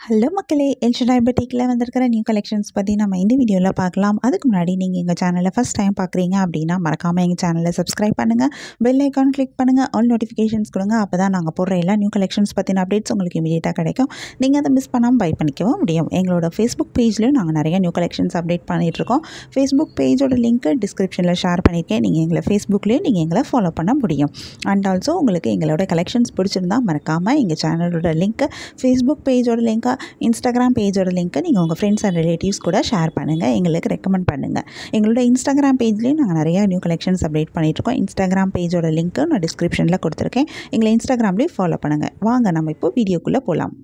hello மக்களே El Shaddai பெட்டிக்கில் வந்திருக்கிற new collections பற்றி நம்ம இந்த வீடியோவில் பார்க்கலாம் அதுக்கு முன்னாடி நீங்கள் எங்கள் சேனலை ஃபஸ்ட் டைம் பார்க்குறீங்க அப்படின்னா மறக்காமல் எங்கள் சேனலை சப்ஸ்கிரைப் பண்ணுங்கள் பெல் ஐக்கான் கிளிக் பண்ணுங்கள் ஆல் நோட்டிஃபிகேஷன்ஸ் கொடுங்க அப்போ தான் நாங்கள் போடுற எல்லா நியூ கலெக்ஷன்ஸ் பற்றின அப்டேட்ஸ் உங்களுக்கு இமீடியட்டாக கிடைக்கும் நீங்கள் அதை மிஸ் பண்ணாமல் பை பண்ணிக்கவும் முடியும் எங்களோட ஃபேஸ்புக் பேஜ்லையும் நாங்கள் நிறைய நியூ கலெக்ஷன்ஸ் அப்டேட் பண்ணிகிட்ருக்கோம் ஃபேஸ்புக் பேஜோட லிங்க்கு டிஸ்கிரிப்ஷனில் ஷேர் பண்ணியிருக்கேன் நீங்கள் எங்களை ஃபேஸ்புக்லேயும் நீங்கள் எங்களை ஃபாலோ பண்ண முடியும் அண்ட் ஆல்சோ உங்களுக்கு எங்களோட கலெக்ஷன்ஸ் பிடிச்சிருந்தா மறக்காமல் எங்கள் சேனலோட லிங்க்கு ஃபேஸ்புக் பேஜோட லிங்க்கை இன்ஸ்டாகிராம் பேஜோட லிங்க்கை நீங்கள் உங்கள் ஃப்ரெண்ட்ஸ் அண்ட் ரிலேட்டிவ்ஸ் கூட ஷேர் பண்ணுங்கள் எங்களுக்கு ரெக்கமெண்ட் பண்ணுங்கள் எங்களோட இன்ஸ்டாகிராம் பேஜ்லேயும் நாங்கள் நிறையா நியூ கலெக்ஷன்ஸ் அப்டேட் பண்ணிகிட்ருக்கோம் இன்ஸ்டாகிராம் பேஜோட லிங்க்கு நான் டிஸ்கிரிப்ஷனில் கொடுத்துருக்கேன் எங்களை இன்ஸ்டாகிராம்லேயும் ஃபாலோ பண்ணுங்கள் வாங்க நம்ம இப்போ வீடியோக்குள்ளே போகலாம்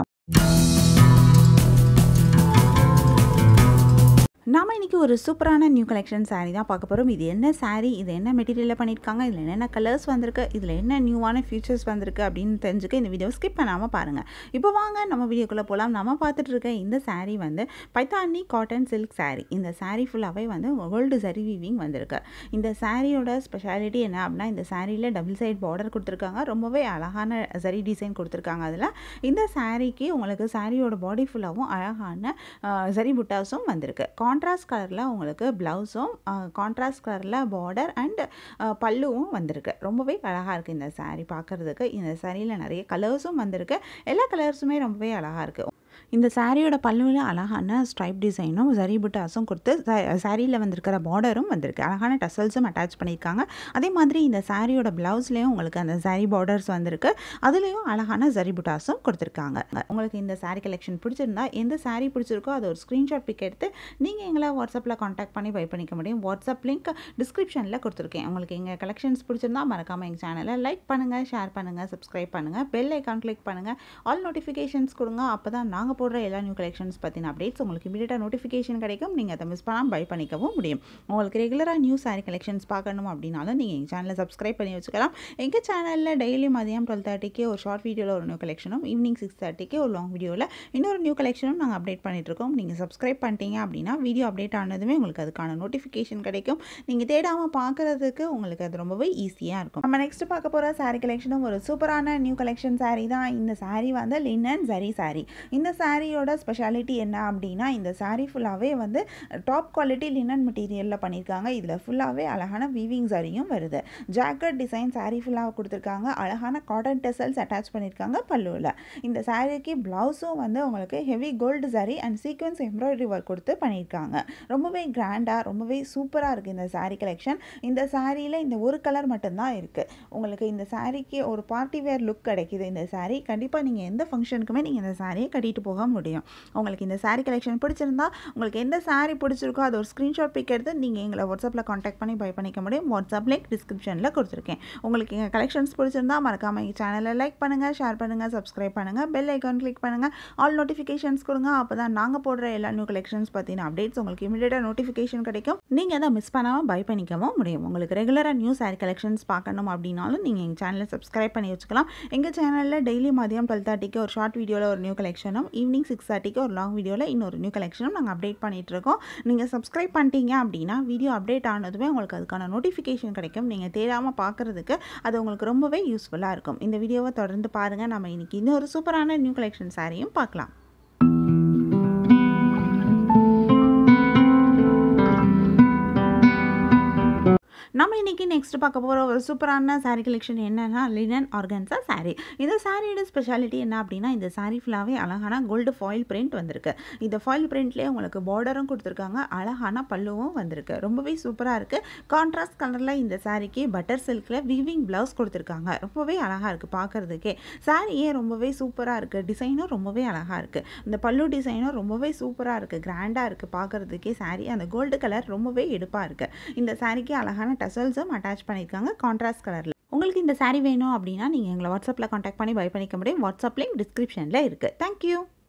நாம இன்றைக்கி ஒரு சூப்பரான நியூ கலெக்ஷன் saree தான் பார்க்க போகிறோம் இது என்ன saree இது என்ன மெட்டீரியலில் பண்ணியிருக்காங்க இதில் என்னென்ன கலர்ஸ் வந்திருக்கு இதில் என்ன நியூவான ஃபியூச்சர்ஸ் வந்திருக்கு அப்படின்னு தெரிஞ்சுக்க இந்த வீடியோ ஸ்கிப் பண்ணாமல் பாருங்கள் இப்போ வாங்க நம்ம வீடியோக்குள்ளே போகலாம் நம்ம பார்த்துட்டு இருக்க இந்த saree வந்து பைத்தானி காட்டன் சில்க் saree இந்த saree ஃபுல்லாகவே வந்து வேர்ல்டு சரி வீவிங் வந்திருக்கு இந்த சாரியோட ஸ்பெஷாலிட்டி என்ன அப்படின்னா இந்த சாரியில் டபுள் சைட் பார்டர் கொடுத்துருக்காங்க ரொம்பவே அழகான சரி டிசைன் கொடுத்துருக்காங்க அதில் இந்த சாரீக்கு உங்களுக்கு சாரியோட பாடி ஃபுல்லாகவும் அழகான சரி புட்டாஸும் வந்திருக்கு கான்ட்ராஸ்ட் கலரில் உங்களுக்கு ப்ளவுஸும் கான்ட்ராஸ்ட் கலரில் பார்டர் அண்ட் பல்லுவும் வந்திருக்கு ரொம்பவே அழகாக இருக்குது இந்த saree பார்க்குறதுக்கு இந்த சாரியில் நிறைய கலர்ஸும் வந்திருக்கு எல்லா கலர்ஸுமே ரொம்பவே அழகாக இருக்குது இந்த சாரியோட பல்லுவில் அழகான ஸ்ட்ரைப் டிசைனும் ஜரி புட்டாஸும் கொடுத்து சாரியில் வந்திருக்கிற பார்டரும் வந்திருக்கு அழகான டசல்ஸும் அட்டாச் பண்ணியிருக்காங்க அதே மாதிரி இந்த சாரியோட ப்ளவுஸ்லேயும் உங்களுக்கு அந்த சாரி பார்டர்ஸ் வந்திருக்கு அதுலேயும் அழகான ஜரி புட்டாஸும் கொடுத்துருக்காங்க உங்களுக்கு இந்த சாரீ கலெக்ஷன் பிடிச்சிருந்தா எந்த சாரீ பிடிச்சிருக்கோ அது ஒரு ஸ்க்ரீன்ஷாட் பிக் எடுத்து நீங்கள் எங்களை வாட்ஸ்அப்பில் காண்டாக்ட் பண்ணி பை பண்ணிக்க முடியும் வாட்ஸ்அப் லிங்க் டிஸ்கிரிப்ஷனில் கொடுத்துருக்கேன் உங்களுக்கு எங்கள் கலெக்ஷன்ஸ் பிடிச்சிருந்தா மறக்காமல் எங்கள் சேனலை லைக் பண்ணுங்கள் ஷேர் பண்ணுங்கள் சப்ஸ்கிரைப் பண்ணுங்கள் பெல் ஐக்கான் கிளிக் பண்ணுங்கள் ஆல் நோட்டிஃபிகேஷன்ஸ் கொடுங்க அப்போ தான் நாங்கள் போடுற எல்லா நியூ கலெக்ஷன்ஸ் பற்றின அப்டேட்ஸ் உங்களுக்கு இமீடியட்டாக நோட்டிஃபிகேஷன் கிடைக்கும் நீங்கள் அதை மிஸ் பண்ணாமல் பை பண்ணிக்கவும் முடியும் உங்களுக்கு ரெகுலராக நியூ சாரி கலெக்ஷன்ஸ் பார்க்கணும் அப்படின்னாலும் நீங்கள் எங்கள் சேனலை சப்ஸ்கிரைப் பண்ணி வச்சுக்கலாம் எங்கள் சேனலில் டெய்லி மதியம் டுவெல் தேர்ட்டிக்கு ஒரு ஷார்ட் வீடியோவில் ஒரு நியூ கலெக்ஷனும் ஈவினிங் சிக்ஸ் தேர்ட்டிக்கு ஒரு லாங் வீடியோவில் இன்னொரு நியூ கலெக்ஷனும் நாங்கள் அப்டேட் பண்ணிகிட்ருக்கோம் நீங்கள் சப்ஸ்கிரைப் பண்ணிட்டீங்க அப்படின்னா வீடியோ அப்டேட் ஆனதுமே உங்களுக்கு அதுக்கான நோட்டிஃபிகேஷன் கிடைக்கும் நீங்கள் தேடாமல் பார்க்குறதுக்கு உங்களுக்கு அது ரொம்பவே ஈஸியாக இருக்கும் நம்ம நெக்ஸ்ட் பார்க்க போகிற சாரீ கலெக்ஷனும் ஒரு சூப்பரான நியூ கலெக்ஷன் சாரீ தான் இந்த சாரீ வந்து லினன் சரி சாரீ இந்த சாரியோட ஸ்பெஷாலிட்டி என்ன அப்படின்னா இந்த சாரீ ஃபுல்லாகவே வந்து டாப் குவாலிட்டி லினன் மெட்டீரியலில் பண்ணியிருக்காங்க இதில் ஃபுல்லாகவே அழகான வீவிங் சாரியும் வருது ஜாக்கெட் டிசைன் சாரீ ஃபுல்லாக கொடுத்துருக்காங்க அழகான காட்டன் டெசல்ஸ் அட்டாச் பண்ணியிருக்காங்க பல்லுவில் இந்த சாரீக்கு ப்ளவுஸும் வந்து உங்களுக்கு heavy gold sari and sequins embroidery work கொடுத்து பண்ணியிருக்காங்க ரொம்பவே கிராண்டாக ரொம்பவே சூப்பராக இருக்குது இந்த சாரீ கலெக்ஷன் இந்த சாரியில் இந்த ஒரு கலர் மட்டும்தான் இருக்குது உங்களுக்கு இந்த சாரீக்கு ஒரு பார்ட்டி வேர் லுக் கிடைக்கிது இந்த சாரீ கண்டிப்பாக நீங்கள் எந்த ஃபங்க்ஷனுக்குமே நீங்கள் இந்த சாரியை கட்டிட்டு போக முடியும் உங்களுக்கு இந்த சாரீ கலெக்ஷன் பிடிச்சிருந்தா உங்களுக்கு எந்த சாரீ பிடிச்சிருக்கோ அது ஒரு ஸ்க்ரீன்ஷாட் பிக் எடுத்து நீங்கள் எங்களை வாட்ஸ்அப்பில் காண்டாக்ட் பண்ணி பை பண்ணிக்க முடியும் வாட்ஸ்அப் லிங்க் டிஸ்கிரிப்ஷனில் கொடுத்துருக்கேன் உங்களுக்கு எங்கள் கலெக்ஷன்ஸ் பிடிச்சிருந்தா மறக்காமல் எங்கள் சேனலை லைக் பண்ணுங்கள் ஷேர் பண்ணுங்கள் சப்ஸ்கிரைப் பண்ணுங்கள் பெல் ஐக்கான் கிளிக் பண்ணுங்கள் ஆல் நோட்டிஃபிகேஷன்ஸ் கொடுங்க அப்போ தான் நாங்கள் போடுற எல்லா நியூ கலெக்ஷன்ஸ் பற்றின அப்டேட்ஸ் உங்களுக்கு இமீடியட்டாக நோட்டிஃபிகேஷன் கிடைக்கும் நீங்கள் அதை மிஸ் பண்ணாமல் பை பண்ணிக்கவும் முடியும் உங்களுக்கு ரெகுலராக நியூ சாரீ கலெக்ஷன்ஸ் பார்க்கணும் அப்படின்னாலும் நீங்கள் எங்கள் சேனலை சப்ஸ்கிரைப் பண்ணி வச்சுக்கலாம் எங்கள் சேனலில் டெய்லி மதியம் டுவெல் தேர்ட்டிக்கு ஒரு ஷார்ட் வீடியோவில் ஒரு நியூ கலெக்ஷனும் ஈவினிங் சிக்ஸ் தேர்ட்டிக்கு ஒரு லாங் வீடியோவில் இன்னொரு நியூ கலெக்ஷனும் நாங்கள் அப்டேட் பண்ணிகிட்டு இருக்கோம் நீங்கள் சப்ஸ்கிரைப் பண்ணிட்டீங்க அப்படின்னா வீடியோ அப்டேட் ஆனதுமே உங்களுக்கு அதுக்கான நோட்டிஃபிகேஷன் கிடைக்கும் நீங்கள் தேடாமல் பார்க்குறதுக்கு அது உங்களுக்கு ரொம்பவே யூஸ்ஃபுல்லாக இருக்கும் இந்த வீடியோவை தொடர்ந்து பாருங்கள் நம்ம இன்றைக்கி இன்னொரு சூப்பரான நியூ கலெக்ஷன் சாரியும் பார்க்கலாம் நம்ம இன்றைக்கி நெக்ஸ்ட் பார்க்க போகிற ஒரு சூப்பரான சாரீ கலெக்ஷன் என்னென்னா லினன் ஆர்கன்ஸா சாரீ இந்த சாரியோட ஸ்பெஷாலிட்டி என்ன அப்படின்னா இந்த சாரீ ஃபுல்லாகவே அழகான கோல்டு ஃபாயில் பிரிண்ட் வந்திருக்கு இந்த ஃபாயில் பிரிண்ட்லேயே உங்களுக்கு பார்டரும் கொடுத்துருக்காங்க அழகான பல்லுவும் வந்திருக்கு ரொம்பவே சூப்பராக இருக்குது கான்ட்ராஸ்ட் கலரில் இந்த சாரீக்கு பட்டர் சில்கில் வீவிங் ப்ளவுஸ் கொடுத்துருக்காங்க ரொம்பவே அழகாக இருக்குது பார்க்குறதுக்கே சாரியே ரொம்பவே சூப்பராக இருக்குது டிசைனும் ரொம்பவே அழகாக இருக்குது இந்த பல்லு டிசைனும் ரொம்பவே சூப்பராக இருக்குது கிராண்டாக இருக்குது பார்க்குறதுக்கே சாரீ அந்த கோல்டு கலர் ரொம்பவே எடுப்பாக இருக்குது இந்த சாரீக்கு அழகான டசல்ஸும் அட்டாச் பண்ணியிருக்காங்க கான்ட்ராஸ்ட் கலரில் உங்களுக்கு இந்த சாரீ வேணும் அப்படின்னா நீங்கள் எங்களை வாட்ஸ்அப்பில் காண்டாக்ட் பண்ணி பை பண்ணிக்க முடியும் வாட்ஸ்அப் லிங்க் டிஸ்கிரிப்ஷனில் இருக்குது தேங்க்யூ